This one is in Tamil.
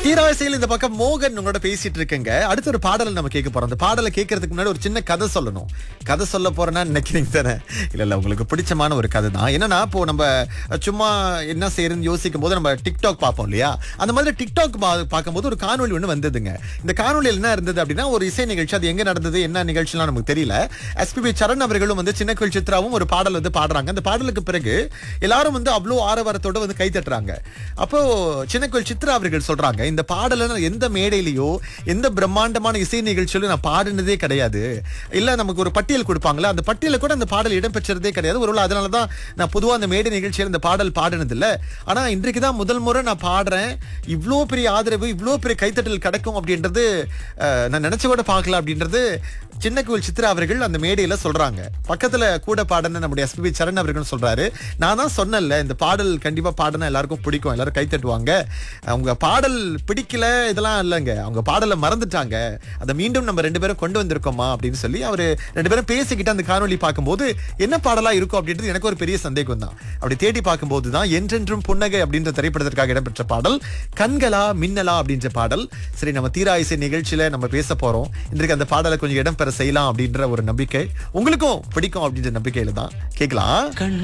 தீராசையில் இந்த பக்கம் மோகன் உங்களோட பேசிட்டு இருக்கேங்க அடுத்த ஒரு பாடலை நம்ம கேட்க போறோம் அந்த பாடலை கேட்கறதுக்கு முன்னாடி ஒரு சின்ன கதை சொல்லணும் கதை சொல்ல போறேன்னா நினைக்கிறீங்க தானே இல்ல இல்ல உங்களுக்கு பிடிச்சமான ஒரு கதை தான் என்னன்னா இப்போ நம்ம சும்மா என்ன செய்யறதுன்னு யோசிக்கும் போது நம்ம டிக்டாக் பார்ப்போம் இல்லையா அந்த மாதிரி டிக்டாக் பா- பார்க்கும்போது ஒரு காணொளி ஒண்ணு வந்ததுங்க இந்த காணொளியில் என்ன இருந்தது அப்படின்னா ஒரு இசை நிகழ்ச்சி அது எங்க நடந்தது என்ன நிகழ்ச்சிலாம் நமக்கு தெரியல எஸ்பிபி சரண் அவர்களும் வந்து சின்ன கோயில் சித்ராவும் ஒரு பாடல் வந்து பாடுறாங்க அந்த பாடலுக்கு பிறகு எல்லாரும் வந்து அவ்வளோ ஆரவாரத்தோட வந்து கை தட்டுறாங்க அப்போ சின்ன கோயில் சித்ரா அவர்கள் சொல்றாங்க இந்த பாடலை நான் எந்த மேடையிலயோ எந்த பிரம்மாண்டமான இசை நிகழ்ச்சியிலும் நான் பாடினதே கிடையாது இல்ல நமக்கு ஒரு பட்டியல் கொடுப்பாங்களா அந்த பட்டியல கூட அந்த பாடல் இடம்பெற்றதே கிடையாது ஒருவேளை அதனால தான் நான் பொதுவா அந்த மேடை நிகழ்ச்சியில் இந்த பாடல் பாடினது இல்ல ஆனா இன்றைக்கு தான் முதல் முறை நான் பாடுறேன் இவ்ளோ பெரிய ஆதரவு இவ்ளோ பெரிய கைத்தட்டல் கிடைக்கும் அப்படின்றது அஹ், நான் நினைச்சு கூட பார்க்கல அப்படின்றது சின்ன கோவில் சித்ரா அவர்கள் அந்த மேடையில சொல்றாங்க பக்கத்துல கூட பாடின நம்முடைய எஸ்பிபி சரண் அவர்கள் சொல்றாரு நான் தான் சொன்னேன்ல இந்த பாடல் கண்டிப்பா பாடினா எல்லாருக்கும் பிடிக்கும் எல்லாரும் கை தட்டுவாங்க அவங்க பாடல் பிடிக்கல இதெல்லாம் இல்லைங்க அவங்க பாடலை மறந்துட்டாங்க அதை மீண்டும் நம்ம ரெண்டு பேரும் கொண்டு வந்திருக்கோமா அப்படின்னு சொல்லி அவரு ரெண்டு பேரும் பேசிக்கிட்டு அந்த காணொளி பார்க்கும்போது என்ன பாடலா இருக்கும் அப்படின்றது எனக்கு ஒரு பெரிய சந்தேகம் தான் அப்படி தேடி பார்க்கும்போது தான் என்றென்றும் புன்னகை அப்படின்ற திரைப்படத்திற்காக இடம்பெற்ற பாடல் கண்களா மின்னலா அப்படின்ற பாடல் சரி நம்ம தீரா இசை நிகழ்ச்சியில நம்ம பேச போறோம் இன்றைக்கு அந்த பாடலை கொஞ்சம் இடம்பெற செய்யலாம் அப்படின்ற ஒரு நம்பிக்கை உங்களுக்கும் பிடிக்கும் அப்படின்ற நம்பிக்கையில தான் கேட்கலாம் கண்ண